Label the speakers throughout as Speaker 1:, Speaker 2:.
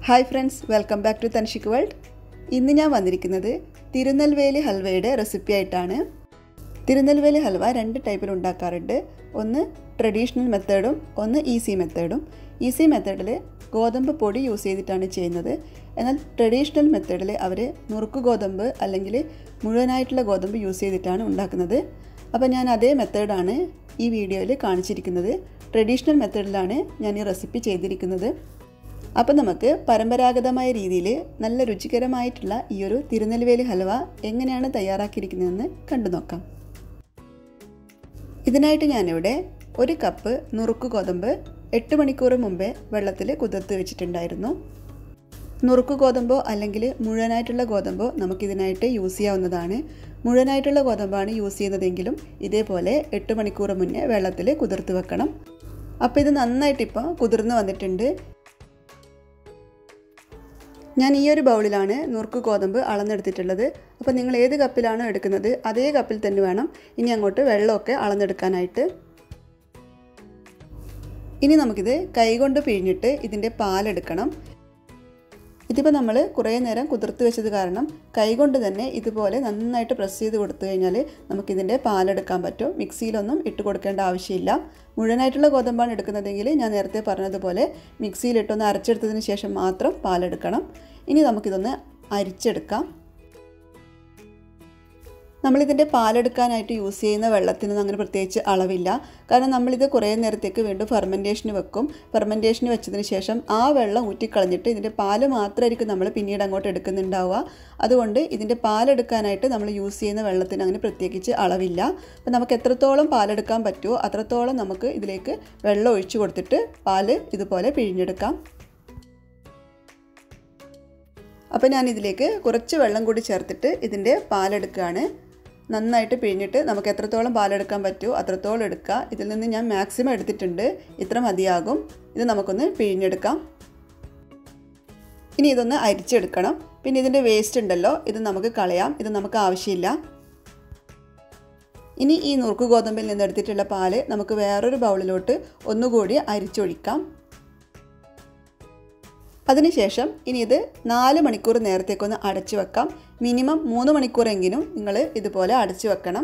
Speaker 1: hi friends welcome back to Thanshik world ഇന്ന് ഞാൻ വന്നിരിക്കുന്നത് തിരുനെൽവേലി ഹൽവയുടെ റെസിപ്പി ആയിട്ടാണ് തിരുനെൽവേലി ഹൽവ രണ്ട് ടൈപ്പിൽ ഉണ്ടാക്കാറുണ്ട് ഒന്ന് ട്രഡീഷണൽ മെത്തേഡും ഒന്ന് ഈസി മെത്തേഡും ഈസി മെത്തേഡിൽ ഗോതമ്പ് പൊടി യൂസ് ചെയ്തിട്ടാണ് ചെയ്യുന്നത് എന്നാൽ ട്രഡീഷണൽ മെത്തേഡിൽ അവർ നുറുക്ക് ഗോതമ്പ് അല്ലെങ്കിൽ മുഴുവനായിട്ടുള്ള ഗോതമ്പ് യൂസ് ചെയ്തിട്ടാണ് ഉണ്ടാക്കുന്നത് അപ്പോൾ ഞാൻ അതേ മെത്തേഡാണ് ഈ വീഡിയോയിൽ കാണിച്ചിരിക്കുന്നത് ട്രഡീഷണൽ മെത്തേഡിലാണ് ഞാൻ ഈ റെസിപ്പി ചെയ്തിരിക്കുന്നത് അപ്പം നമുക്ക് പരമ്പരാഗതമായ രീതിയിൽ നല്ല രുചികരമായിട്ടുള്ള ഈ ഒരു തിരുനെൽവേലി ഹൽവ എങ്ങനെയാണ് തയ്യാറാക്കിയിരിക്കുന്നതെന്ന് കണ്ടു നോക്കാം ഇതിനായിട്ട് ഞാനിവിടെ ഒരു കപ്പ് നുറുക്ക് ഗോതമ്പ് എട്ട് മണിക്കൂർ മുമ്പേ വെള്ളത്തിൽ കുതിർത്ത് വെച്ചിട്ടുണ്ടായിരുന്നു നുറുക്ക് ഗോതമ്പോ അല്ലെങ്കിൽ മുഴുവനായിട്ടുള്ള ഗോതമ്പോ നമുക്കിതിനായിട്ട് യൂസ് ചെയ്യാവുന്നതാണ് മുഴുവനായിട്ടുള്ള ഗോതമ്പാണ് യൂസ് ചെയ്യുന്നതെങ്കിലും ഇതേപോലെ എട്ട് മണിക്കൂർ മുന്നേ വെള്ളത്തിൽ കുതിർത്ത് വെക്കണം അപ്പോൾ ഇത് നന്നായിട്ടിപ്പോൾ കുതിർന്ന് വന്നിട്ടുണ്ട് ഞാൻ ഈ ഒരു ബൗളിലാണ് നുറുക്ക് ഗോതമ്പ് അളന്നെടുത്തിട്ടുള്ളത് അപ്പോൾ നിങ്ങൾ ഏത് കപ്പിലാണോ എടുക്കുന്നത് അതേ കപ്പിൽ തന്നെ വേണം ഇനി അങ്ങോട്ട് വെള്ളമൊക്കെ അളന്നെടുക്കാനായിട്ട് ഇനി നമുക്കിത് കൈകൊണ്ട് പിഴിഞ്ഞിട്ട് ഇതിൻ്റെ പാലെടുക്കണം ഇതിപ്പോൾ നമ്മൾ കുറേ നേരം കുതിർത്ത് വെച്ചത് കാരണം കൈകൊണ്ട് തന്നെ ഇതുപോലെ നന്നായിട്ട് പ്രസ് ചെയ്ത് കൊടുത്തു കഴിഞ്ഞാൽ നമുക്കിതിൻ്റെ പാലെടുക്കാൻ പറ്റും മിക്സിയിലൊന്നും ഇട്ട് കൊടുക്കേണ്ട ആവശ്യമില്ല മുഴുവനായിട്ടുള്ള ഗോതമ്പാണ് എടുക്കുന്നതെങ്കിൽ ഞാൻ നേരത്തെ പറഞ്ഞതുപോലെ മിക്സിയിലിട്ടൊന്ന് അരച്ചെടുത്തതിന് ശേഷം മാത്രം പാലെടുക്കണം ഇനി നമുക്കിതൊന്ന് അരിച്ചെടുക്കാം നമ്മളിതിൻ്റെ പാലെടുക്കാനായിട്ട് യൂസ് ചെയ്യുന്ന വെള്ളത്തിനൊന്നും അങ്ങനെ പ്രത്യേകിച്ച് അളവില്ല കാരണം നമ്മളിത് കുറേ നേരത്തേക്ക് വീണ്ടും ഫെർമെൻറ്റേഷന് വെക്കും ഫെർമെൻറ്റേഷന് വെച്ചതിന് ശേഷം ആ വെള്ളം ഊറ്റിക്കളഞ്ഞിട്ട് ഇതിൻ്റെ പാല് മാത്രമായിരിക്കും നമ്മൾ പിന്നീട് അങ്ങോട്ട് എടുക്കുന്നുണ്ടാവുക അതുകൊണ്ട് ഇതിൻ്റെ പാലെടുക്കാനായിട്ട് നമ്മൾ യൂസ് ചെയ്യുന്ന വെള്ളത്തിന് അങ്ങനെ പ്രത്യേകിച്ച് അളവില്ല അപ്പോൾ നമുക്ക് എത്രത്തോളം പാലെടുക്കാൻ പറ്റുമോ അത്രത്തോളം നമുക്ക് ഇതിലേക്ക് വെള്ളം ഒഴിച്ചു കൊടുത്തിട്ട് പാല് ഇതുപോലെ പിഴിഞ്ഞെടുക്കാം അപ്പോൾ ഞാൻ ഇതിലേക്ക് കുറച്ച് വെള്ളം കൂടി ചേർത്തിട്ട് ഇതിൻ്റെ പാലെടുക്കുകയാണ് നന്നായിട്ട് പിഴിഞ്ഞിട്ട് നമുക്ക് എത്രത്തോളം പാലെടുക്കാൻ പറ്റുമോ അത്രത്തോളം എടുക്കുക ഇതിൽ നിന്ന് ഞാൻ മാക്സിമം എടുത്തിട്ടുണ്ട് ഇത്ര മതിയാകും ഇത് നമുക്കൊന്ന് പിഴിഞ്ഞെടുക്കാം ഇനി ഇതൊന്ന് അരിച്ചെടുക്കണം പിന്നെ ഇതിൻ്റെ വേസ്റ്റ് ഉണ്ടല്ലോ ഇത് നമുക്ക് കളയാം ഇത് നമുക്ക് ആവശ്യമില്ല ഇനി ഈ നുറുക്ക് ഗോതമ്പിൽ നിന്ന് എടുത്തിട്ടുള്ള പാല് നമുക്ക് വേറൊരു ബൗളിലോട്ട് ഒന്നുകൂടി അരിച്ചൊഴിക്കാം അതിനുശേഷം ഇനി ഇത് നാല് മണിക്കൂർ നേരത്തേക്കൊന്ന് അടച്ചു വെക്കാം മിനിമം മൂന്ന് മണിക്കൂറെങ്കിലും നിങ്ങൾ ഇതുപോലെ അടച്ചു വെക്കണം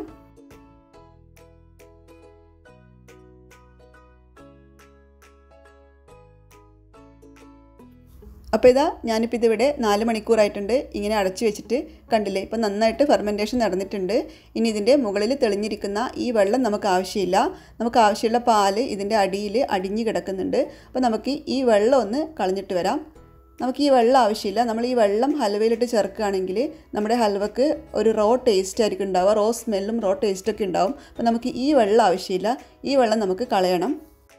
Speaker 1: അപ്പോൾ ഇതാ ഞാനിപ്പോൾ ഇതിവിടെ നാല് മണിക്കൂറായിട്ടുണ്ട് ഇങ്ങനെ അടച്ചു വെച്ചിട്ട് കണ്ടില്ലേ ഇപ്പം നന്നായിട്ട് ഫെർമെൻറ്റേഷൻ നടന്നിട്ടുണ്ട് ഇനി ഇതിൻ്റെ മുകളിൽ തെളിഞ്ഞിരിക്കുന്ന ഈ വെള്ളം നമുക്ക് ആവശ്യമില്ല നമുക്ക് ആവശ്യമുള്ള പാല് ഇതിൻ്റെ അടിയിൽ അടിഞ്ഞു കിടക്കുന്നുണ്ട് അപ്പോൾ നമുക്ക് ഈ വെള്ളം ഒന്ന് കളഞ്ഞിട്ട് വരാം നമുക്ക് ഈ വെള്ളം ആവശ്യമില്ല നമ്മൾ ഈ വെള്ളം ഹൽവയിലിട്ട് ചേർക്കുകയാണെങ്കിൽ നമ്മുടെ ഹൽവക്ക് ഒരു റോ ടേസ്റ്റ് ആയിരിക്കും ഉണ്ടാവുക റോ സ്മെല്ലും റോ ടേസ്റ്റൊക്കെ ഉണ്ടാവും അപ്പോൾ നമുക്ക് ഈ വെള്ളം ആവശ്യമില്ല ഈ വെള്ളം നമുക്ക് കളയണം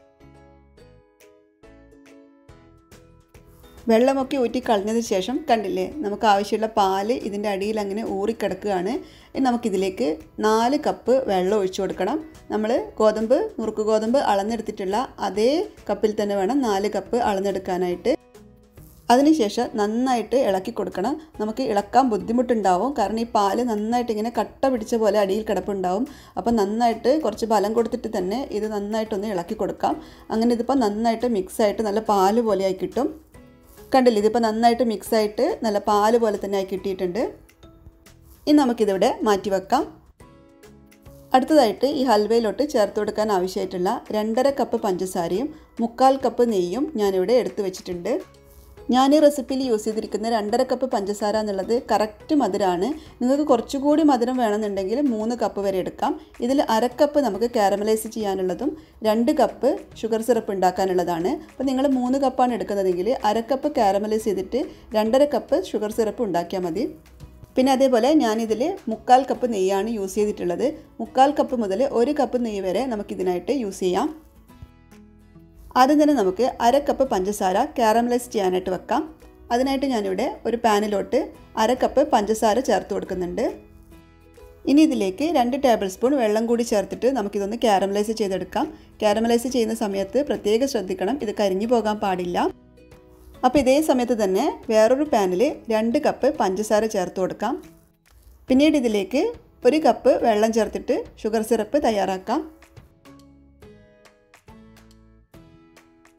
Speaker 1: വെള്ളമൊക്കെ ഊറ്റി കളഞ്ഞതിന് ശേഷം കണ്ടില്ലേ നമുക്ക് ആവശ്യമുള്ള പാല് ഇതിൻ്റെ അടിയിൽ അങ്ങനെ ഊറിക്കിടക്കുകയാണ് ഇനി നമുക്കിതിലേക്ക് നാല് കപ്പ് വെള്ളം ഒഴിച്ചു കൊടുക്കണം നമ്മൾ ഗോതമ്പ് നുറുക്ക് ഗോതമ്പ് അളന്നെടുത്തിട്ടുള്ള അതേ കപ്പിൽ തന്നെ വേണം നാല് കപ്പ് അളന്നെടുക്കാനായിട്ട് അതിനുശേഷം നന്നായിട്ട് ഇളക്കി കൊടുക്കണം നമുക്ക് ഇളക്കാൻ ബുദ്ധിമുട്ടുണ്ടാവും കാരണം ഈ പാല് നന്നായിട്ട് ഇങ്ങനെ കട്ട പിടിച്ച പോലെ അടിയിൽ കിടപ്പുണ്ടാവും അപ്പോൾ നന്നായിട്ട് കുറച്ച് ബലം കൊടുത്തിട്ട് തന്നെ ഇത് നന്നായിട്ടൊന്ന് ഇളക്കി കൊടുക്കാം അങ്ങനെ ഇതിപ്പോൾ നന്നായിട്ട് മിക്സായിട്ട് നല്ല പാല് പോലെ ആയി കിട്ടും കണ്ടില്ലേ ഇതിപ്പോൾ നന്നായിട്ട് മിക്സായിട്ട് നല്ല പാല് പോലെ തന്നെ ആയി കിട്ടിയിട്ടുണ്ട് ഇനി നമുക്കിതിവിടെ മാറ്റി വെക്കാം അടുത്തതായിട്ട് ഈ ഹൽവയിലോട്ട് ചേർത്ത് കൊടുക്കാൻ ആവശ്യമായിട്ടുള്ള രണ്ടര കപ്പ് പഞ്ചസാരയും മുക്കാൽ കപ്പ് നെയ്യും ഞാനിവിടെ എടുത്തു വെച്ചിട്ടുണ്ട് ഞാൻ ഈ റെസിപ്പിയിൽ യൂസ് ചെയ്തിരിക്കുന്ന രണ്ടര കപ്പ് പഞ്ചസാര എന്നുള്ളത് കറക്റ്റ് മധുരമാണ് നിങ്ങൾക്ക് കുറച്ചുകൂടി മധുരം വേണമെന്നുണ്ടെങ്കിൽ മൂന്ന് കപ്പ് വരെ എടുക്കാം ഇതിൽ അര കപ്പ് നമുക്ക് കാരമലൈസ് ചെയ്യാനുള്ളതും രണ്ട് കപ്പ് ഷുഗർ സിറപ്പ് ഉണ്ടാക്കാനുള്ളതാണ് അപ്പോൾ നിങ്ങൾ മൂന്ന് കപ്പാണ് എടുക്കുന്നതെങ്കിൽ അര കപ്പ് കാരമലൈസ് ചെയ്തിട്ട് രണ്ടര കപ്പ് ഷുഗർ സിറപ്പ് ഉണ്ടാക്കിയാൽ മതി പിന്നെ അതേപോലെ ഞാനിതിൽ മുക്കാൽ കപ്പ് നെയ്യാണ് യൂസ് ചെയ്തിട്ടുള്ളത് മുക്കാൽ കപ്പ് മുതൽ ഒരു കപ്പ് നെയ്യ് വരെ നമുക്കിതിനായിട്ട് യൂസ് ചെയ്യാം ആദ്യം തന്നെ നമുക്ക് അര കപ്പ് പഞ്ചസാര കാരമലൈസ് ചെയ്യാനായിട്ട് വെക്കാം അതിനായിട്ട് ഞാനിവിടെ ഒരു പാനിലോട്ട് അര കപ്പ് പഞ്ചസാര ചേർത്ത് കൊടുക്കുന്നുണ്ട് ഇനി ഇതിലേക്ക് രണ്ട് ടേബിൾ സ്പൂൺ വെള്ളം കൂടി ചേർത്തിട്ട് നമുക്കിതൊന്ന് കാരമലൈസ് ചെയ്തെടുക്കാം കാരമലൈസ് ചെയ്യുന്ന സമയത്ത് പ്രത്യേകം ശ്രദ്ധിക്കണം ഇത് കരിഞ്ഞു പോകാൻ പാടില്ല അപ്പോൾ ഇതേ സമയത്ത് തന്നെ വേറൊരു പാനിൽ രണ്ട് കപ്പ് പഞ്ചസാര ചേർത്ത് കൊടുക്കാം പിന്നീട് ഇതിലേക്ക് ഒരു കപ്പ് വെള്ളം ചേർത്തിട്ട് ഷുഗർ സിറപ്പ് തയ്യാറാക്കാം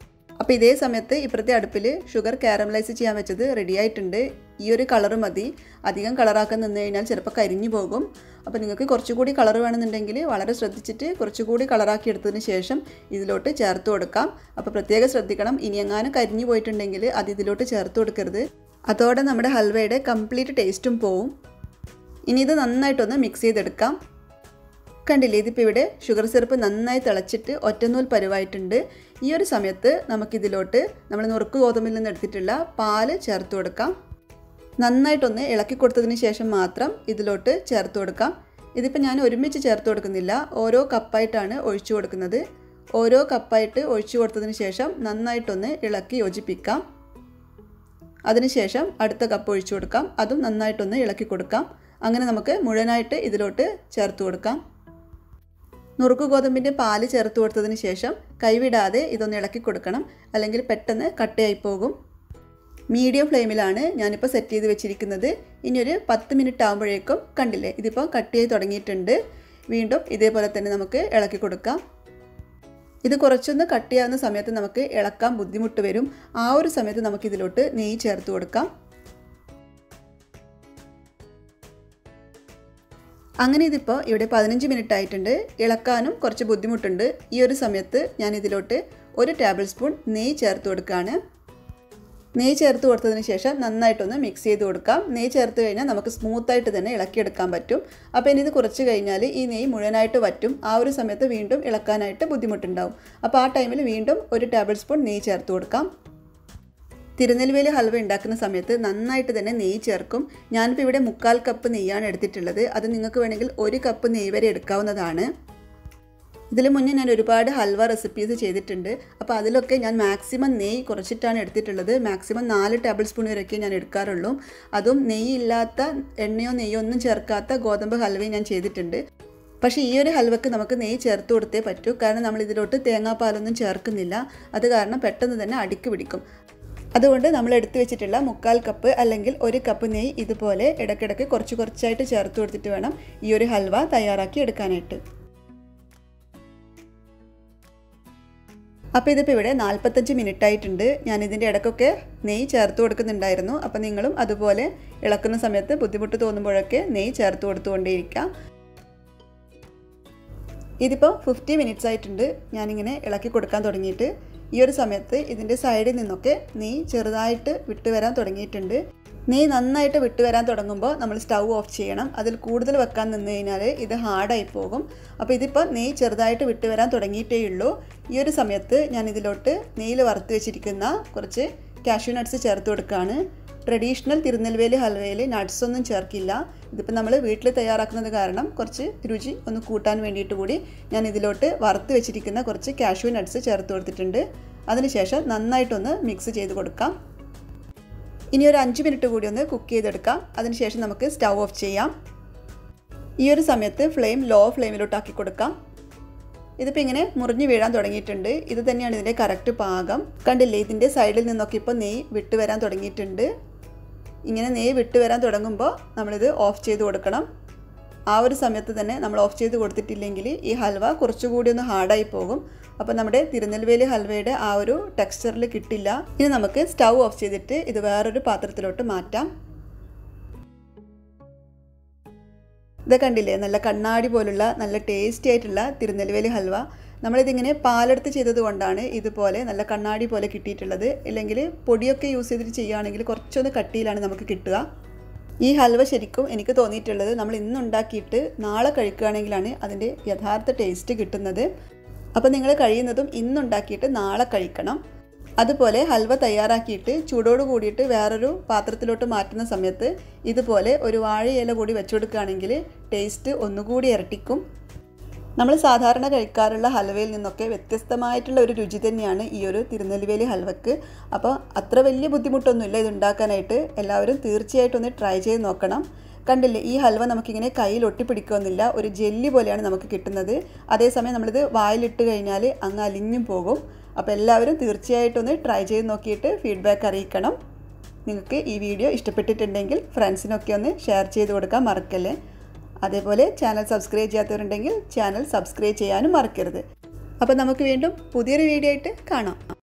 Speaker 1: അപ്പോൾ ഇതേ സമയത്ത് ഇപ്പുറത്തെ അടുപ്പിൽ ഷുഗർ കാരമലൈസ് ചെയ്യാൻ വെച്ചത് റെഡി ആയിട്ടുണ്ട് ഈ ഒരു കളർ മതി അധികം കളറാക്കാൻ നിന്ന് കഴിഞ്ഞാൽ ചിലപ്പോൾ കരിഞ്ഞു പോകും അപ്പോൾ നിങ്ങൾക്ക് കുറച്ചുകൂടി കളർ വേണമെന്നുണ്ടെങ്കിൽ വളരെ ശ്രദ്ധിച്ചിട്ട് കുറച്ചുകൂടി കളറാക്കി എടുത്തതിന് ശേഷം ഇതിലോട്ട് ചേർത്ത് കൊടുക്കാം അപ്പോൾ പ്രത്യേകം ശ്രദ്ധിക്കണം ഇനി എങ്ങാനും കരിഞ്ഞു പോയിട്ടുണ്ടെങ്കിൽ അത് ഇതിലോട്ട് ചേർത്ത് കൊടുക്കരുത് അതോടെ നമ്മുടെ ഹൽവയുടെ കംപ്ലീറ്റ് ടേസ്റ്റും പോവും ഇനി ഇത് നന്നായിട്ടൊന്ന് മിക്സ് ചെയ്തെടുക്കാം കണ്ടില്ലേ ഇതിപ്പോൾ ഇവിടെ ഷുഗർ സിറപ്പ് നന്നായി തിളച്ചിട്ട് ഒറ്റനൂൽ പരുവായിട്ടുണ്ട് ഈ ഒരു സമയത്ത് നമുക്കിതിലോട്ട് നമ്മൾ നുറുക്ക് ഗോതമ്പിൽ നിന്ന് എടുത്തിട്ടുള്ള പാല് ചേർത്ത് കൊടുക്കാം നന്നായിട്ടൊന്ന് ഇളക്കി കൊടുത്തതിന് ശേഷം മാത്രം ഇതിലോട്ട് ചേർത്ത് കൊടുക്കാം ഇതിപ്പോൾ ഞാൻ ഒരുമിച്ച് ചേർത്ത് കൊടുക്കുന്നില്ല ഓരോ കപ്പായിട്ടാണ് ഒഴിച്ചു കൊടുക്കുന്നത് ഓരോ കപ്പായിട്ട് ഒഴിച്ചു കൊടുത്തതിന് ശേഷം നന്നായിട്ടൊന്ന് ഇളക്കി യോജിപ്പിക്കാം അതിനുശേഷം അടുത്ത കപ്പ് ഒഴിച്ചു കൊടുക്കാം അതും നന്നായിട്ടൊന്ന് ഇളക്കി കൊടുക്കാം അങ്ങനെ നമുക്ക് മുഴുവനായിട്ട് ഇതിലോട്ട് ചേർത്ത് കൊടുക്കാം നുറുക്ക് ഗോതമ്പിൻ്റെ പാല് ചേർത്ത് കൊടുത്തതിന് ശേഷം കൈവിടാതെ ഇതൊന്ന് ഇളക്കി കൊടുക്കണം അല്ലെങ്കിൽ പെട്ടെന്ന് കട്ടയായി പോകും മീഡിയം ഫ്ലെയിമിലാണ് ഞാനിപ്പോൾ സെറ്റ് ചെയ്ത് വെച്ചിരിക്കുന്നത് ഇനി ഒരു പത്ത് മിനിറ്റ് ആകുമ്പോഴേക്കും കണ്ടില്ലേ ഇതിപ്പോൾ കട്ടിയായി തുടങ്ങിയിട്ടുണ്ട് വീണ്ടും ഇതേപോലെ തന്നെ നമുക്ക് ഇളക്കി കൊടുക്കാം ഇത് കുറച്ചൊന്ന് കട്ടിയാവുന്ന സമയത്ത് നമുക്ക് ഇളക്കാൻ ബുദ്ധിമുട്ട് വരും ആ ഒരു സമയത്ത് നമുക്ക് ഇതിലോട്ട് നെയ്യ് ചേർത്ത് കൊടുക്കാം അങ്ങനെ ഇതിപ്പോൾ ഇവിടെ പതിനഞ്ച് മിനിറ്റ് ആയിട്ടുണ്ട് ഇളക്കാനും കുറച്ച് ബുദ്ധിമുട്ടുണ്ട് ഈ ഒരു സമയത്ത് ഞാൻ ഇതിലോട്ട് ഒരു ടേബിൾ സ്പൂൺ നെയ്യ് ചേർത്ത് കൊടുക്കുകയാണ് നെയ്യ് ചേർത്ത് കൊടുത്തതിന് ശേഷം നന്നായിട്ടൊന്ന് മിക്സ് ചെയ്ത് കൊടുക്കാം നെയ്യ് ചേർത്ത് കഴിഞ്ഞാൽ നമുക്ക് സ്മൂത്തായിട്ട് തന്നെ ഇളക്കിയെടുക്കാൻ പറ്റും അപ്പോൾ ഇനി ഇത് കുറച്ച് കഴിഞ്ഞാൽ ഈ നെയ്യ് മുഴുവനായിട്ട് വറ്റും ആ ഒരു സമയത്ത് വീണ്ടും ഇളക്കാനായിട്ട് ബുദ്ധിമുട്ടുണ്ടാവും അപ്പോൾ ആ ടൈമിൽ വീണ്ടും ഒരു ടേബിൾ സ്പൂൺ നെയ്യ് ചേർത്ത് കൊടുക്കാം തിരുനെൽവേലി ഹൽവ ഉണ്ടാക്കുന്ന സമയത്ത് നന്നായിട്ട് തന്നെ നെയ്യ് ചേർക്കും ഞാനിപ്പോൾ ഇവിടെ മുക്കാൽ കപ്പ് നെയ്യാണ് എടുത്തിട്ടുള്ളത് അത് നിങ്ങൾക്ക് വേണമെങ്കിൽ ഒരു കപ്പ് നെയ്യ് വരെ എടുക്കാവുന്നതാണ് ഇതിൽ മുന്നേ ഞാൻ ഒരുപാട് ഹൽവ റെസിപ്പീസ് ചെയ്തിട്ടുണ്ട് അപ്പോൾ അതിലൊക്കെ ഞാൻ മാക്സിമം നെയ്യ് കുറച്ചിട്ടാണ് എടുത്തിട്ടുള്ളത് മാക്സിമം നാല് ടേബിൾ സ്പൂൺ വരെയൊക്കെ ഞാൻ എടുക്കാറുള്ളൂ അതും നെയ്യ് ഇല്ലാത്ത എണ്ണയോ നെയ്യോ ഒന്നും ചേർക്കാത്ത ഗോതമ്പ് ഹൽവയും ഞാൻ ചെയ്തിട്ടുണ്ട് പക്ഷേ ഈ ഒരു ഹൽവക്ക് നമുക്ക് നെയ്യ് ചേർത്ത് കൊടുത്തേ പറ്റൂ കാരണം നമ്മൾ ഇതിലോട്ട് തേങ്ങാപ്പാലൊന്നും ചേർക്കുന്നില്ല അത് കാരണം പെട്ടെന്ന് തന്നെ അടുക്ക് പിടിക്കും അതുകൊണ്ട് നമ്മൾ എടുത്തു വെച്ചിട്ടുള്ള മുക്കാൽ കപ്പ് അല്ലെങ്കിൽ ഒരു കപ്പ് നെയ്യ് ഇതുപോലെ ഇടയ്ക്കിടയ്ക്ക് കുറച്ച് കുറച്ചായിട്ട് ചേർത്ത് കൊടുത്തിട്ട് വേണം ഈ ഒരു ഹൽവ തയ്യാറാക്കി എടുക്കാനായിട്ട് അപ്പോൾ ഇതിപ്പോൾ ഇവിടെ നാൽപ്പത്തഞ്ച് മിനിറ്റ് ആയിട്ടുണ്ട് ഞാൻ ഇതിൻ്റെ ഇടയ്ക്കൊക്കെ നെയ്യ് ചേർത്ത് കൊടുക്കുന്നുണ്ടായിരുന്നു അപ്പോൾ നിങ്ങളും അതുപോലെ ഇളക്കുന്ന സമയത്ത് ബുദ്ധിമുട്ട് തോന്നുമ്പോഴൊക്കെ നെയ്യ് ചേർത്ത് കൊടുത്തുകൊണ്ടേയിരിക്കാം ഇതിപ്പോൾ ഫിഫ്റ്റി മിനിറ്റ്സ് ആയിട്ടുണ്ട് ഞാനിങ്ങനെ ഇളക്കി കൊടുക്കാൻ തുടങ്ങിയിട്ട് ഈ ഒരു സമയത്ത് ഇതിൻ്റെ സൈഡിൽ നിന്നൊക്കെ നെയ്യ് ചെറുതായിട്ട് വിട്ടുവരാൻ തുടങ്ങിയിട്ടുണ്ട് നെയ്യ് നന്നായിട്ട് വിട്ടുവരാൻ തുടങ്ങുമ്പോൾ നമ്മൾ സ്റ്റൗ ഓഫ് ചെയ്യണം അതിൽ കൂടുതൽ വെക്കാൻ നിന്ന് കഴിഞ്ഞാൽ ഇത് ഹാർഡായി പോകും അപ്പോൾ ഇതിപ്പോൾ നെയ്യ് ചെറുതായിട്ട് വിട്ടുവരാൻ തുടങ്ങിയിട്ടേ ഉള്ളൂ ഈ ഒരു സമയത്ത് ഞാൻ ഇതിലോട്ട് നെയ്യിൽ വറുത്ത് വെച്ചിരിക്കുന്ന കുറച്ച് കാഷ്യൂ നട്ട്സ് ചേർത്ത് കൊടുക്കുകയാണ് ട്രഡീഷണൽ തിരുനെൽവേലി ഹൽവയിൽ നട്ട്സ് ഒന്നും ചേർക്കില്ല ഇതിപ്പോൾ നമ്മൾ വീട്ടിൽ തയ്യാറാക്കുന്നത് കാരണം കുറച്ച് രുചി ഒന്ന് കൂട്ടാൻ വേണ്ടിയിട്ട് കൂടി ഞാൻ ഇതിലോട്ട് വറുത്ത് വെച്ചിരിക്കുന്ന കുറച്ച് കാഷ്യൂ നട്ട്സ് ചേർത്ത് കൊടുത്തിട്ടുണ്ട് അതിനുശേഷം നന്നായിട്ടൊന്ന് മിക്സ് ചെയ്ത് കൊടുക്കാം ഇനി ഒരു അഞ്ച് മിനിറ്റ് കൂടി ഒന്ന് കുക്ക് ചെയ്തെടുക്കാം അതിനുശേഷം നമുക്ക് സ്റ്റൗ ഓഫ് ചെയ്യാം ഈ ഒരു സമയത്ത് ഫ്ലെയിം ലോ ഫ്ലെയിമിലോട്ടാക്കി കൊടുക്കാം ഇതിപ്പോൾ ഇങ്ങനെ മുറിഞ്ഞു വീഴാൻ തുടങ്ങിയിട്ടുണ്ട് ഇത് തന്നെയാണ് ഇതിൻ്റെ കറക്റ്റ് പാകം കണ്ടില്ലേ ഇതിൻ്റെ സൈഡിൽ നിന്നൊക്കെ ഇപ്പോൾ നെയ്യ് വിട്ട് വരാൻ തുടങ്ങിയിട്ടുണ്ട് ഇങ്ങനെ നെയ്യ് വിട്ട് വരാൻ തുടങ്ങുമ്പോൾ നമ്മളിത് ഓഫ് ചെയ്ത് കൊടുക്കണം ആ ഒരു സമയത്ത് തന്നെ നമ്മൾ ഓഫ് ചെയ്ത് കൊടുത്തിട്ടില്ലെങ്കിൽ ഈ ഹൽവ കുറച്ചുകൂടി ഒന്ന് ഹാർഡായി പോകും അപ്പോൾ നമ്മുടെ തിരുനെൽവേലി ഹൽവയുടെ ആ ഒരു ടെക്സ്ചറിൽ കിട്ടില്ല ഇനി നമുക്ക് സ്റ്റൗ ഓഫ് ചെയ്തിട്ട് ഇത് വേറൊരു പാത്രത്തിലോട്ട് മാറ്റാം ഇത് കണ്ടില്ലേ നല്ല കണ്ണാടി പോലുള്ള നല്ല ടേസ്റ്റി ആയിട്ടുള്ള തിരുനെൽവേലി ഹൽവ നമ്മളിതിങ്ങനെ പാലെടുത്ത് ചെയ്തത് കൊണ്ടാണ് ഇതുപോലെ നല്ല കണ്ണാടി പോലെ കിട്ടിയിട്ടുള്ളത് ഇല്ലെങ്കിൽ പൊടിയൊക്കെ യൂസ് ചെയ്തിട്ട് ചെയ്യുകയാണെങ്കിൽ കുറച്ചൊന്ന് കട്ടിയിലാണ് നമുക്ക് കിട്ടുക ഈ ഹൽവ ശരിക്കും എനിക്ക് തോന്നിയിട്ടുള്ളത് നമ്മൾ ഇന്ന് ഉണ്ടാക്കിയിട്ട് നാളെ കഴിക്കുകയാണെങ്കിലാണ് അതിൻ്റെ യഥാർത്ഥ ടേസ്റ്റ് കിട്ടുന്നത് അപ്പോൾ നിങ്ങൾ കഴിയുന്നതും ഇന്നുണ്ടാക്കിയിട്ട് നാളെ കഴിക്കണം അതുപോലെ ഹൽവ തയ്യാറാക്കിയിട്ട് ചൂടോട് കൂടിയിട്ട് വേറൊരു പാത്രത്തിലോട്ട് മാറ്റുന്ന സമയത്ത് ഇതുപോലെ ഒരു വാഴയില കൂടി വെച്ചുകൊടുക്കുകയാണെങ്കിൽ ടേസ്റ്റ് ഒന്നുകൂടി ഇരട്ടിക്കും നമ്മൾ സാധാരണ കഴിക്കാറുള്ള ഹൽവയിൽ നിന്നൊക്കെ വ്യത്യസ്തമായിട്ടുള്ള ഒരു രുചി തന്നെയാണ് ഈ ഒരു തിരുനെൽവേലി ഹൽവക്ക് അപ്പോൾ അത്ര വലിയ ബുദ്ധിമുട്ടൊന്നുമില്ല ഇത് ഉണ്ടാക്കാനായിട്ട് എല്ലാവരും തീർച്ചയായിട്ടും ഒന്ന് ട്രൈ ചെയ്ത് നോക്കണം കണ്ടില്ലേ ഈ ഹൽവ നമുക്കിങ്ങനെ കയ്യിൽ ഒട്ടിപ്പിടിക്കുമെന്നില്ല ഒരു ജെല്ലി പോലെയാണ് നമുക്ക് കിട്ടുന്നത് അതേസമയം നമ്മളിത് വായിലിട്ട് കഴിഞ്ഞാൽ അങ്ങ് അലിഞ്ഞും പോകും അപ്പോൾ എല്ലാവരും തീർച്ചയായിട്ടും ഒന്ന് ട്രൈ ചെയ്ത് നോക്കിയിട്ട് ഫീഡ്ബാക്ക് അറിയിക്കണം നിങ്ങൾക്ക് ഈ വീഡിയോ ഇഷ്ടപ്പെട്ടിട്ടുണ്ടെങ്കിൽ ഫ്രണ്ട്സിനൊക്കെ ഒന്ന് ഷെയർ ചെയ്ത് കൊടുക്കാൻ മറക്കല്ലേ അതേപോലെ ചാനൽ സബ്സ്ക്രൈബ് ചെയ്യാത്തവരുണ്ടെങ്കിൽ ചാനൽ സബ്സ്ക്രൈബ് ചെയ്യാനും മറക്കരുത് അപ്പോൾ നമുക്ക് വീണ്ടും പുതിയൊരു വീഡിയോ ആയിട്ട് കാണാം